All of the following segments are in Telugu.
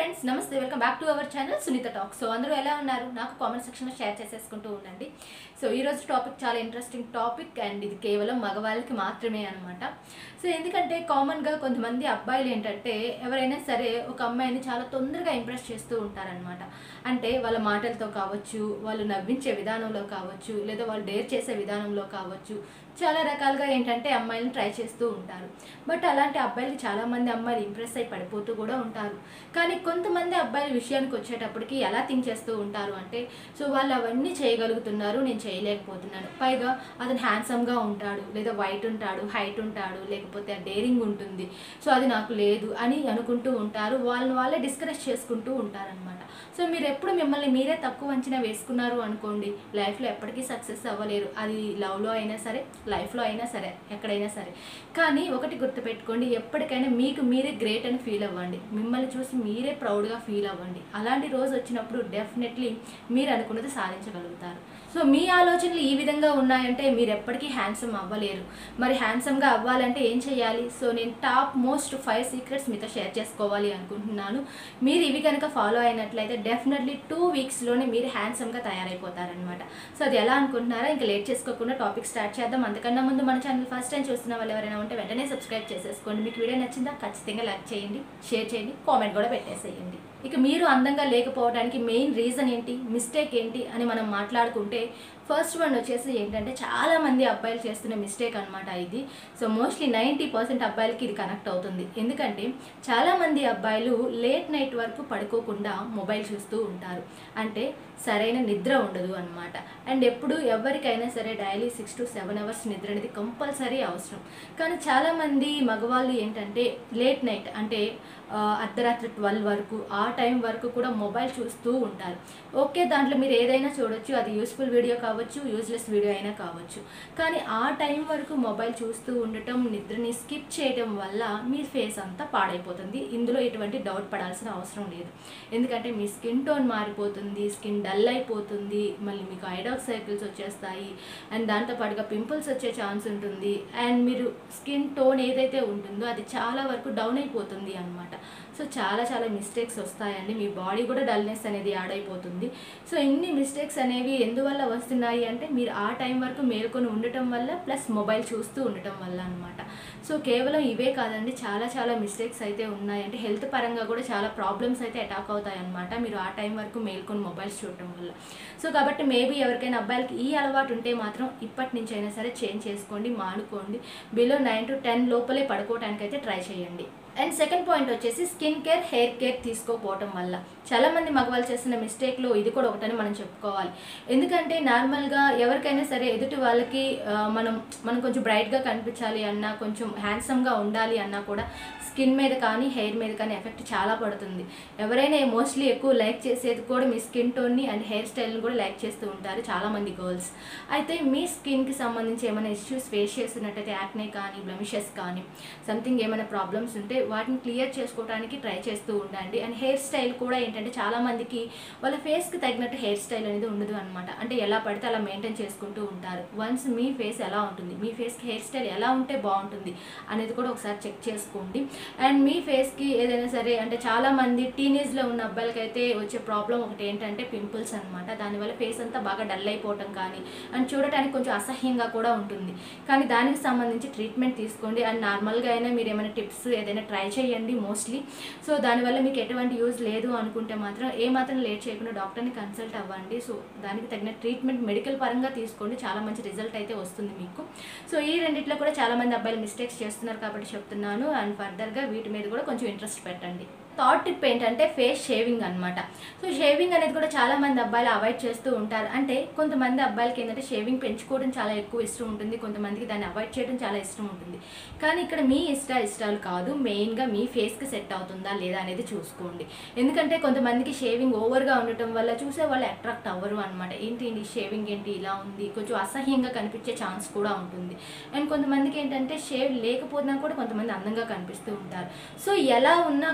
ఫ్రెండ్స్ నమస్తే welcome back to our channel Sunitha talk so అందరూ ఎలా ఉన్నారు నాకు కామెంట్ సెక్షన్లో షేర్ చేసేసుకుంటూ ఉండండి సో ఈరోజు టాపిక్ చాలా ఇంట్రెస్టింగ్ టాపిక్ అండ్ ఇది కేవలం మగవాళ్ళకి మాత్రమే అనమాట సో ఎందుకంటే కామన్గా కొంతమంది అబ్బాయిలు ఏంటంటే ఎవరైనా సరే ఒక అమ్మాయిని చాలా తొందరగా ఇంప్రెస్ చేస్తూ ఉంటారనమాట అంటే వాళ్ళ మాటలతో కావచ్చు వాళ్ళు నవ్వించే విధానంలో కావచ్చు లేదా వాళ్ళు డేర్ చేసే విధానంలో కావచ్చు చాలా రకాలుగా ఏంటంటే అమ్మాయిలను ట్రై చేస్తూ ఉంటారు బట్ అలాంటి అబ్బాయిలకి చాలామంది అమ్మాయిలు ఇంప్రెస్ అయి పడిపోతూ కూడా ఉంటారు కానీ కొంతమంది అబ్బాయిల విషయానికి వచ్చేటప్పటికి ఎలా థింక్ చేస్తూ ఉంటారు అంటే సో వాళ్ళు అవన్నీ చేయగలుగుతున్నారు నేను చేయలేకపోతున్నాను పైగా అతను హ్యాండ్సమ్గా ఉంటాడు లేదా వైట్ ఉంటాడు హైట్ ఉంటాడు లేకపోతే డేరింగ్ ఉంటుంది సో అది నాకు లేదు అని అనుకుంటూ ఉంటారు వాళ్ళని వాళ్ళే డిస్కరేజ్ చేసుకుంటూ ఉంటారనమాట సో మీరు ఎప్పుడు మిమ్మల్ని మీరే తక్కువ అంచనా వేసుకున్నారు అనుకోండి లైఫ్లో ఎప్పటికీ సక్సెస్ అవ్వలేరు అది లవ్లో అయినా సరే లైఫ్లో అయినా సరే ఎక్కడైనా సరే కానీ ఒకటి గుర్తుపెట్టుకోండి ఎప్పటికైనా మీకు మీరే గ్రేట్ అని ఫీల్ అవ్వండి మిమ్మల్ని చూసి మీరే ప్రౌడ్గా ఫీల్ అవ్వండి అలాంటి రోజు వచ్చినప్పుడు డెఫినెట్లీ మీరు అనుకున్నది సాధించగలుగుతారు సో మీ ఆలోచనలు ఈ విధంగా ఉన్నాయంటే మీరు ఎప్పటికీ హ్యాండ్సమ్ అవ్వలేరు మరి హ్యాండ్సమ్గా అవ్వాలంటే ఏం చేయాలి సో నేను టాప్ మోస్ట్ ఫైవ్ సీక్రెట్స్ మీతో షేర్ చేసుకోవాలి అనుకుంటున్నాను మీరు ఇవి కనుక ఫాలో అయినట్లయితే డెఫినెట్లీ టూ వీక్స్లోనే మీరు హ్యాండ్సమ్గా తయారైపోతారనమాట సో అది ఎలా అనుకుంటున్నారా ఇంకా లేట్ చేసుకోకుండా టాపిక్ స్టార్ట్ చేద్దాం అంతకన్నా ముందు మన ఛానల్ ఫస్ట్ టైం చూస్తున్న వాళ్ళు ఎవరైనా ఉంటే వెంటనే సబ్స్క్రైబ్ చేసేసుకోండి మీకు వీడియో నచ్చిందా ఖచ్చితంగా లైక్ చేయండి షేర్ చేయండి కామెంట్ కూడా పెట్టేసేయండి ఇక మీరు అందంగా లేకపోవడానికి మెయిన్ రీజన్ ఏంటి మిస్టేక్ ఏంటి అని మనం మాట్లాడుకుంటే ఫస్ట్ వన్ వచ్చేసి ఏంటంటే చాలా మంది అబ్బాయిలు చేస్తున్న మిస్టేక్ అనమాట ఇది సో మోస్ట్లీ నైంటీ పర్సెంట్ అబ్బాయిలకి ఇది కనెక్ట్ అవుతుంది ఎందుకంటే చాలా మంది అబ్బాయిలు లేట్ నైట్ వరకు పడుకోకుండా మొబైల్ చూస్తూ ఉంటారు అంటే సరైన నిద్ర ఉండదు అనమాట అండ్ ఎప్పుడు ఎవరికైనా సరే daily six to seven hours నిద్ర అనేది కంపల్సరీ అవసరం కానీ చాలామంది మగవాళ్ళు ఏంటంటే లేట్ నైట్ అంటే ఆ, అర్ధరాత్రి ట్వెల్వ్ వరకు ఆ టైం వరకు కూడా మొబైల్ చూస్తూ ఉంటారు ఓకే దాంట్లో మీరు ఏదైనా చూడొచ్చు అది యూస్ఫుల్ వీడియో కావచ్చు యూజ్లెస్ వీడియో అయినా కావచ్చు కానీ ఆ టైం వరకు మొబైల్ చూస్తూ ఉండటం నిద్రని స్కిప్ చేయటం వల్ల మీ ఫేస్ అంతా పాడైపోతుంది ఇందులో ఎటువంటి డౌట్ పడాల్సిన అవసరం లేదు ఎందుకంటే మీ స్కిన్ టోన్ మారిపోతుంది స్కిన్ డల్ అయిపోతుంది మళ్ళీ మీకు ఐడాక్ సైకిల్స్ వచ్చేస్తాయి అండ్ దాంతో పాటుగా పింపుల్స్ వచ్చే ఛాన్స్ ఉంటుంది అండ్ మీరు స్కిన్ టోన్ ఏదైతే ఉంటుందో అది చాలా వరకు డౌన్ అయిపోతుంది అనమాట సో చాలా చాలా మిస్టేక్స్ వస్తాయండి మీ బాడీ కూడా డల్నెస్ అనేది యాడ్ అయిపోతుంది సో ఇన్ని మిస్టేక్స్ అనేవి ఎందువల్ల వస్తున్నాయి అంటే మీరు ఆ టైం వరకు మేల్కొని ఉండటం వల్ల ప్లస్ మొబైల్ చూస్తూ ఉండటం వల్ల అనమాట సో కేవలం ఇవే కాదండి చాలా చాలా మిస్టేక్స్ అయితే ఉన్నాయి అంటే హెల్త్ పరంగా కూడా చాలా ప్రాబ్లమ్స్ అయితే అటాక్ అవుతాయి అనమాట మీరు ఆ టైం వరకు మేల్కొని మొబైల్స్ చూడటం వల్ల సో కాబట్టి మేబీ ఎవరికైనా అబ్బాయిలకి ఈ అలవాటు ఉంటే మాత్రం ఇప్పటి నుంచి అయినా సరే చేంజ్ చేసుకోండి మానుకోండి బిలో నైన్ టు టెన్ లోపలే పడుకోవడానికి అయితే ట్రై చేయండి అండ్ సెకండ్ పాయింట్ వచ్చేసి స్కిన్ కేర్ హెయిర్ కేర్ తీసుకోకపోవటం వల్ల చాలామంది మగవాళ్ళు చేసిన మిస్టేక్లో ఇది కూడా ఒకటని మనం చెప్పుకోవాలి ఎందుకంటే నార్మల్గా ఎవరికైనా సరే ఎదుటి వాళ్ళకి ఆ, మనం మనం కొంచెం బ్రైట్గా కనిపించాలి అన్నా కొంచెం హ్యాండ్సమ్గా ఉండాలి అన్నా కూడా స్కిన్ మీద కానీ హెయిర్ మీద కానీ ఎఫెక్ట్ చాలా పడుతుంది ఎవరైనా మోస్ట్లీ ఎక్కువ లైక్ చేసేది కూడా మీ స్కిన్ టోన్ని అండ్ హెయిర్ స్టైల్ని కూడా లైక్ చేస్తూ ఉంటారు చాలామంది గర్ల్స్ అయితే మీ స్కిన్కి సంబంధించి ఏమైనా ఇష్యూస్ ఫేస్ చేస్తున్నట్టయితే యాక్నే కానీ బ్లమిషెస్ కానీ సంథింగ్ ఏమైనా ప్రాబ్లమ్స్ ఉంటే వాటిని క్లియర్ చేసుకోవడానికి ట్రై చేస్తూ ఉండండి అండ్ హెయిర్ స్టైల్ కూడా ఏంటంటే చాలామందికి వాళ్ళ ఫేస్కి తగినట్టు హెయిర్ స్టైల్ అనేది ఉండదు అనమాట అంటే ఎలా పడితే అలా మెయింటైన్ చేసుకుంటూ ఉంటారు వన్స్ మీ ఫేస్ ఎలా ఉంటుంది మీ ఫేస్కి హెయిర్ స్టైల్ ఎలా ఉంటే బాగుంటుంది అనేది కూడా ఒకసారి చెక్ చేసుకోండి అండ్ మీ ఫేస్కి ఏదైనా సరే అంటే చాలామంది టీనేజ్లో ఉన్న అబ్బాయిలకైతే వచ్చే ప్రాబ్లం ఒకటి ఏంటంటే పింపుల్స్ అనమాట దానివల్ల ఫేస్ అంతా బాగా డల్ అయిపోవటం కానీ అండ్ చూడటానికి కొంచెం అసహ్యంగా కూడా ఉంటుంది కానీ దానికి సంబంధించి ట్రీట్మెంట్ తీసుకోండి అండ్ నార్మల్గా అయినా మీరు ఏమైనా టిప్స్ ఏదైనా ట్రై చేయండి మోస్ట్లీ సో దానివల్ల మీకు ఎటువంటి యూజ్ లేదు అనుకుంటే మాత్రం ఏ మాత్రం లేట్ చేయకుండా డాక్టర్ని కన్సల్ట్ అవ్వండి సో దానికి తగిన ట్రీట్మెంట్ మెడికల్ పరంగా తీసుకోండి చాలా మంచి రిజల్ట్ అయితే వస్తుంది మీకు సో ఈ రెండిట్లో కూడా చాలా మంది అబ్బాయిలు మిస్టేక్స్ చేస్తున్నారు కాబట్టి చెప్తున్నాను అండ్ ఫర్దర్గా వీటి మీద కూడా కొంచెం ఇంట్రెస్ట్ పెట్టండి థాట్ టిప్ ఏంటంటే ఫేస్ షేవింగ్ అనమాట సో షేవింగ్ అనేది కూడా చాలా మంది అబ్బాయిలు అవాయిడ్ చేస్తూ ఉంటారు అంటే కొంతమంది అబ్బాయిలకి ఏంటంటే షేవింగ్ పెంచుకోవడం చాలా ఎక్కువ ఇష్టం ఉంటుంది కొంతమందికి దాన్ని అవాయిడ్ చేయడం చాలా ఇష్టం ఉంటుంది కానీ ఇక్కడ మీ ఇష్ట ఇష్టాలు కాదు మెయిన్గా మీ ఫేస్కి సెట్ అవుతుందా లేదా అనేది చూసుకోండి ఎందుకంటే కొంతమందికి షేవింగ్ ఓవర్గా ఉండటం వల్ల చూసే వాళ్ళు అట్రాక్ట్ అవ్వరు అనమాట ఏంటి ఈ షేవింగ్ ఏంటి ఇలా ఉంది కొంచెం అసహ్యంగా కనిపించే ఛాన్స్ కూడా ఉంటుంది అండ్ కొంతమందికి ఏంటంటే షేవ్ లేకపోయినా కూడా కొంతమంది అందంగా కనిపిస్తూ ఉంటారు సో ఎలా ఉన్నా కూడాను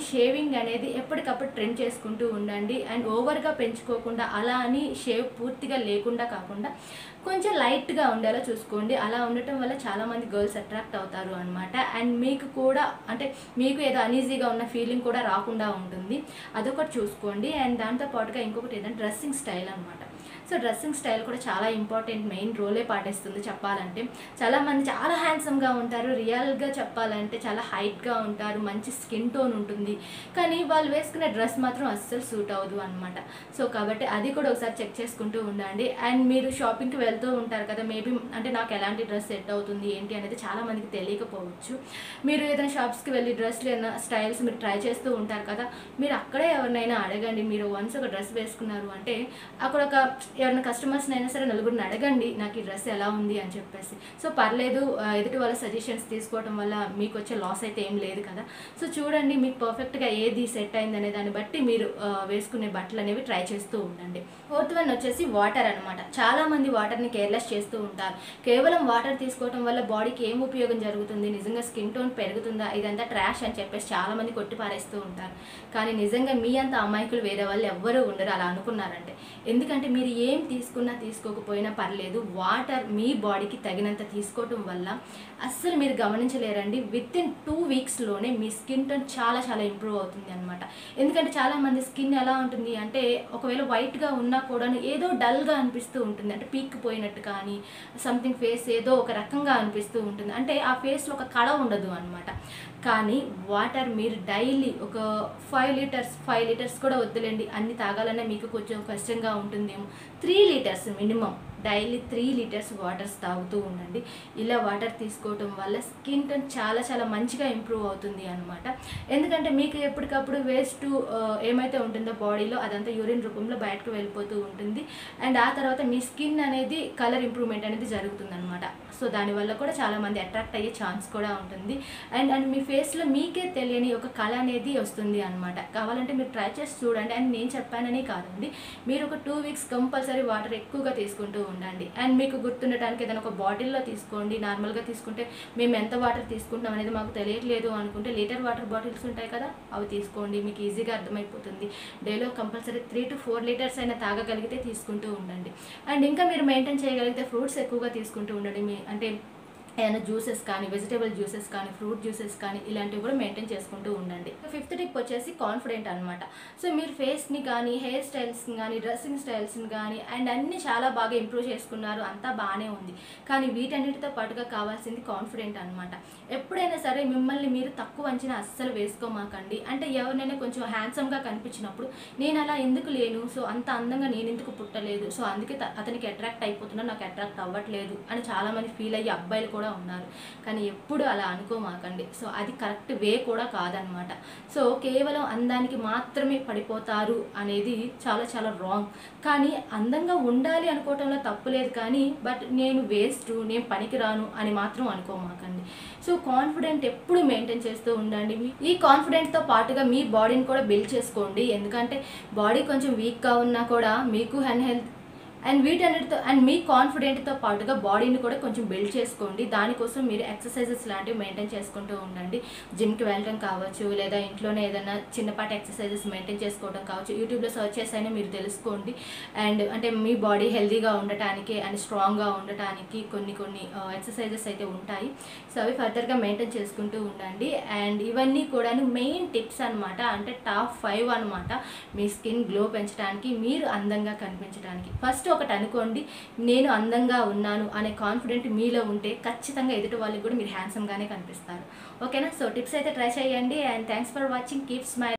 షేవింగ్ అనేది ఎప్పటికప్పుడు ట్రెండ్ చేసుకుంటూ ఉండండి అండ్ ఓవర్గా పెంచుకోకుండా అలా అని షేవ్ పూర్తిగా లేకుండా కాకుండా కొంచెం లైట్గా ఉండేలా చూసుకోండి అలా ఉండటం వల్ల చాలామంది గర్ల్స్ అట్రాక్ట్ అవుతారు అనమాట అండ్ మీకు కూడా అంటే మీకు ఏదో అనీజీగా ఉన్న ఫీలింగ్ కూడా రాకుండా ఉంటుంది అదొకటి చూసుకోండి అండ్ దాంతో పాటుగా ఇంకొకటి ఏంటంటే డ్రెస్సింగ్ స్టైల్ అనమాట సో డ్రెస్సింగ్ స్టైల్ కూడా చాలా ఇంపార్టెంట్ మెయిన్ రోలే పాటిస్తుంది చెప్పాలంటే చాలామంది చాలా హ్యాండ్సమ్గా ఉంటారు రియల్గా చెప్పాలంటే చాలా హైట్గా ఉంటారు మంచి స్కిన్ టోన్ ఉంటుంది కానీ వాళ్ళు వేసుకునే డ్రెస్ మాత్రం అస్సలు సూట్ అవ్వదు అనమాట సో కాబట్టి అది కూడా ఒకసారి చెక్ చేసుకుంటూ ఉండండి అండ్ మీరు షాపింగ్కి వెళ్తూ ఉంటారు కదా మేబీ అంటే నాకు ఎలాంటి డ్రెస్ సెట్ అవుతుంది ఏంటి అనేది చాలా మందికి తెలియకపోవచ్చు మీరు ఏదైనా షాప్స్కి వెళ్ళి డ్రెస్లు ఏదైనా స్టైల్స్ మీరు ట్రై చేస్తూ ఉంటారు కదా మీరు అక్కడే ఎవరినైనా అడగండి మీరు వన్స్ ఒక డ్రెస్ వేసుకున్నారు అంటే అక్కడ ఒక ఎవరైనా కస్టమర్స్ అయినా సరే నలుగురిని అడగండి నాకు ఈ డ్రెస్ ఎలా ఉంది అని చెప్పేసి సో పర్లేదు ఆ, ఎదుటి వాళ్ళ సజెషన్స్ తీసుకోవడం వల్ల మీకు వచ్చే లాస్ అయితే ఏం లేదు కదా సో చూడండి మీకు పర్ఫెక్ట్గా ఏది సెట్ అయింది అనే దాన్ని బట్టి మీరు ఆ, వేసుకునే బట్టలు అనేవి ట్రై చేస్తూ ఉండండి ఫోర్త్ వన్ వచ్చేసి వాటర్ అనమాట చాలా మంది వాటర్ని కేర్లెస్ చేస్తూ ఉంటారు కేవలం వాటర్ తీసుకోవడం వల్ల బాడీకి ఏం ఉపయోగం జరుగుతుంది నిజంగా స్కిన్ టోన్ పెరుగుతుందా ఇదంతా ట్రాష్ అని చెప్పేసి చాలా మంది కొట్టి పారేస్తూ ఉంటారు కానీ నిజంగా మీ అంత అమాయకులు వేరే వాళ్ళు ఎవ్వరూ ఉండరు అలా అనుకున్నారంటే ఎందుకంటే మీరు ఏం తీసుకున్నా తీసుకోకపోయినా పర్లేదు వాటర్ మీ బాడీకి తగినంత తీసుకోవటం వల్ల అస్సలు మీరు గమనించలేరండి విత్ ఇన్ టూ వీక్స్లోనే మీ స్కిన్ టోన్ చాలా చాలా ఇంప్రూవ్ అవుతుంది అనమాట ఎందుకంటే చాలా మంది స్కిన్ ఎలా ఉంటుంది అంటే ఒకవేళ వైట్గా ఉన్నా కూడా ఏదో డల్గా అనిపిస్తూ ఉంటుంది అంటే పీక్ పోయినట్టు కానీ సంథింగ్ ఫేస్ ఏదో ఒక రకంగా అనిపిస్తూ ఉంటుంది అంటే ఆ ఫేస్లో ఒక కళ ఉండదు అనమాట కానీ వాటర్ మీరు డైలీ ఒక ఫైవ్ లీటర్స్ ఫైవ్ లీటర్స్ కూడా వద్దులేండి అన్ని తాగాలన్నా మీకు కొంచెం కష్టంగా ఉంటుందేమో three litres minimum daily three litres waters తాగుతూ ఉండండి ఇలా వాటర్ తీసుకోవటం వల్ల స్కిన్ టోన్ చాలా చాలా మంచిగా ఇంప్రూవ్ అవుతుంది అనమాట ఎందుకంటే మీకు ఎప్పటికప్పుడు వేస్ట్ ఏమైతే ఉంటుందో బాడీలో అదంతా యూరిన్ రూపంలో బయటకు వెళ్ళిపోతూ ఉంటుంది అండ్ ఆ తర్వాత మీ స్కిన్ అనేది కలర్ ఇంప్రూవ్మెంట్ అనేది జరుగుతుంది అనమాట సో దానివల్ల కూడా చాలామంది అట్రాక్ట్ అయ్యే ఛాన్స్ కూడా ఉంటుంది అండ్ అండ్ మీ ఫేస్లో మీకే తెలియని ఒక కళ అనేది వస్తుంది అనమాట కావాలంటే మీరు ట్రై చేసి చూడండి అండ్ నేను చెప్పానని కాదండి మీరు ఒక టూ వీక్స్ కంపల్సరీ వాటర్ ఎక్కువగా తీసుకుంటూ ఉండండి అండ్ మీకు గుర్తుండటానికి ఏదైనా ఒక బాటిల్లో తీసుకోండి నార్మల్గా తీసుకుంటే మేము ఎంత వాటర్ తీసుకుంటాం అనేది మాకు తెలియట్లేదు అనుకుంటే లీటర్ వాటర్ బాటిల్స్ ఉంటాయి కదా అవి తీసుకోండి మీకు ఈజీగా అర్థమైపోతుంది డేలో compulsory three to four litres అయినా తాగగలిగితే తీసుకుంటూ ఉండండి అండ్ ఇంకా మీరు మెయింటైన్ చేయగలిగితే ఫ్రూట్స్ ఎక్కువగా తీసుకుంటూ ఉండండి మీ అంటే ఏదైనా జ్యూసెస్ కానీ వెజిటేబుల్ జ్యూసెస్ కానీ ఫ్రూట్ జ్యూసెస్ కానీ ఇలాంటివి కూడా మెయింటైన్ చేసుకుంటూ ఉండండి ఫిఫ్త్ టిప్ వచ్చేసి కాన్ఫిడెంట్ అనమాట సో మీరు ఫేస్ని కానీ హెయిర్ స్టైల్స్ని కానీ డ్రెస్సింగ్ స్టైల్స్ని కానీ అండ్ అన్నీ చాలా బాగా ఇంప్రూవ్ చేసుకున్నారు అంతా బాగానే ఉంది కానీ వీటన్నిటితో పాటుగా కావాల్సింది కాన్ఫిడెంట్ అనమాట ఎప్పుడైనా సరే మిమ్మల్ని మీరు తక్కువ అంచనా అస్సలు వేసుకోమాకండి అంటే ఎవరినైనా కొంచెం హ్యాండ్సమ్గా కనిపించినప్పుడు నేను అలా ఎందుకు లేను సో అంత అందంగా నేను ఎందుకు పుట్టలేదు సో అందుకే త- అతనికి అట్రాక్ట్ అయిపోతున్నా నాకు అట్రాక్ట్ అవ్వట్లేదు అని చాలామంది ఫీల్ అయ్యే అబ్బాయిలు కూడా ఉన్నారు కానీ ఎప్పుడు అలా అనుకోమాకండి సో అది కరెక్ట్ వే కూడా కాదనమాట సో కేవలం అందానికి మాత్రమే పడిపోతారు అనేది చాలా చాలా రాంగ్ కానీ అందంగా ఉండాలి అనుకోవటంలో తప్పు లేదు కానీ బట్ నేను వేస్ట్ నేను పనికిరాను అని మాత్రం అనుకోమాకండి సో కాన్ఫిడెంట్ ఎప్పుడు మెయింటైన్ చేస్తూ ఉండండి మీ- ఈ కాన్ఫిడెంట్తో పాటుగా మీ బాడీని కూడా బిల్డ్ చేసుకోండి ఎందుకంటే బాడీ కొంచెం వీక్గా ఉన్నా కూడా మీకు హెన్ హెల్త్ అండ్ వీటన్నిటితో అండ్ మీ కాన్ఫిడెంట్తో పాటుగా బాడీని కూడా కొంచెం బిల్డ్ చేసుకోండి దానికోసం మీరు ఎక్సర్సైజెస్ లాంటివి మెయింటైన్ చేసుకుంటూ ఉండండి జిమ్కి వెళ్ళడం కావచ్చు లేదా ఇంట్లోనే ఏదైనా చిన్నపాటి ఎక్సర్సైజెస్ మెయింటైన్ చేసుకోవడం కావచ్చు యూట్యూబ్లో సర్చ్ చేసైనా మీరు తెలుసుకోండి అండ్ అంటే మీ బాడీ హెల్తీగా ఉండటానికి అండ్ స్ట్రాంగ్గా ఉండటానికి కొన్ని కొన్ని ఎక్సర్సైజెస్ అయితే ఉంటాయి సో అవి ఫర్దర్గా మెయింటైన్ చేసుకుంటూ ఉండండి అండ్ ఇవన్నీ కూడా మెయిన్ టిప్స్ అన్నమాట అంటే టాప్ ఫైవ్ అన్నమాట మీ స్కిన్ గ్లో పెంచడానికి మీరు అందంగా కనిపించడానికి ఫస్ట్ ఒకటి అనుకోండి నేను అందంగా ఉన్నాను అనే కాన్ఫిడెంట్ మీలో ఉంటే ఖచ్చితంగా ఎదుటి వాళ్ళకి కూడా మీరు హ్యాండ్సమ్గానే కనిపిస్తారు ఓకేనా సో టిప్స్ అయితే ట్రై చేయండి and thanks for watching keep smile